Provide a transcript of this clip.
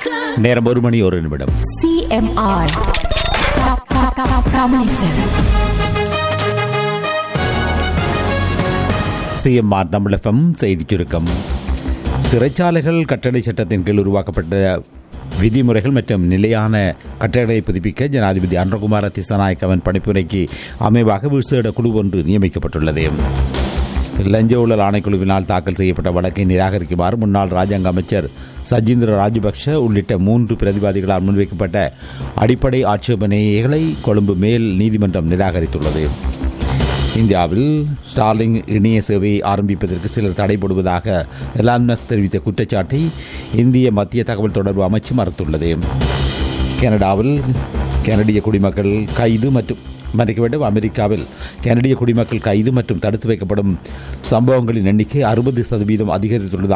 நேரம் ஒரு மணி ஒரு நிமிடம் CMR. Ka- ka- ka- Kamu FM. CMR Tamizhagam செய்திச் சுருக்கம் சிறைச்சாலைகள் கட்டளை சட்டத்தின் கீழ் உருவாக்கப்பட்ட விதிமுறைகள் மற்றும் நிலையான கட்டளையை புதுப்பிக்க ஜனாதிபதி அன்றகுமார திசாநாயக்கவன் பணிப்புரைக்கு அமைவாக விசேட குழு ஒன்று நியமிக்கப்பட்டுள்ளது லஞ்ச ஊழல் ஆணைக்குழுவினால் தாக்கல் செய்யப்பட்ட வழக்கை நிராகரிக்குமாறு முன்னாள் ராஜாங்க அமைச்சர் சஜீந்திர ராஜபக்ஷ உள்ளிட்ட மூன்று பிரதிவாதிகளால் முன்வைக்கப்பட்ட அடிப்படை ஆட்சேபனைகளை கொழும்பு மேல் நீதிமன்றம் நிராகரித்துள்ளது இந்தியாவில் ஸ்டார்லிங் இணைய சேவையை ஆரம்பிப்பதற்கு சிலர் தடைபடுவதாக எலான்மஸ் தெரிவித்த குற்றச்சாட்டை இந்திய மத்திய தகவல் தொடர்பு அமைச்சு மறுத்துள்ளது கனடாவில் கனடிய குடிமக்கள் கைது மற்றும் மன்னிக்க வேண்டும் அமெரிக்காவில் கனடிய குடிமக்கள் கைது மற்றும் தடுத்து வைக்கப்படும் சம்பவங்களின் எண்ணிக்கை அறுபது சதவீதம் அதிகரித்துள்ளதாக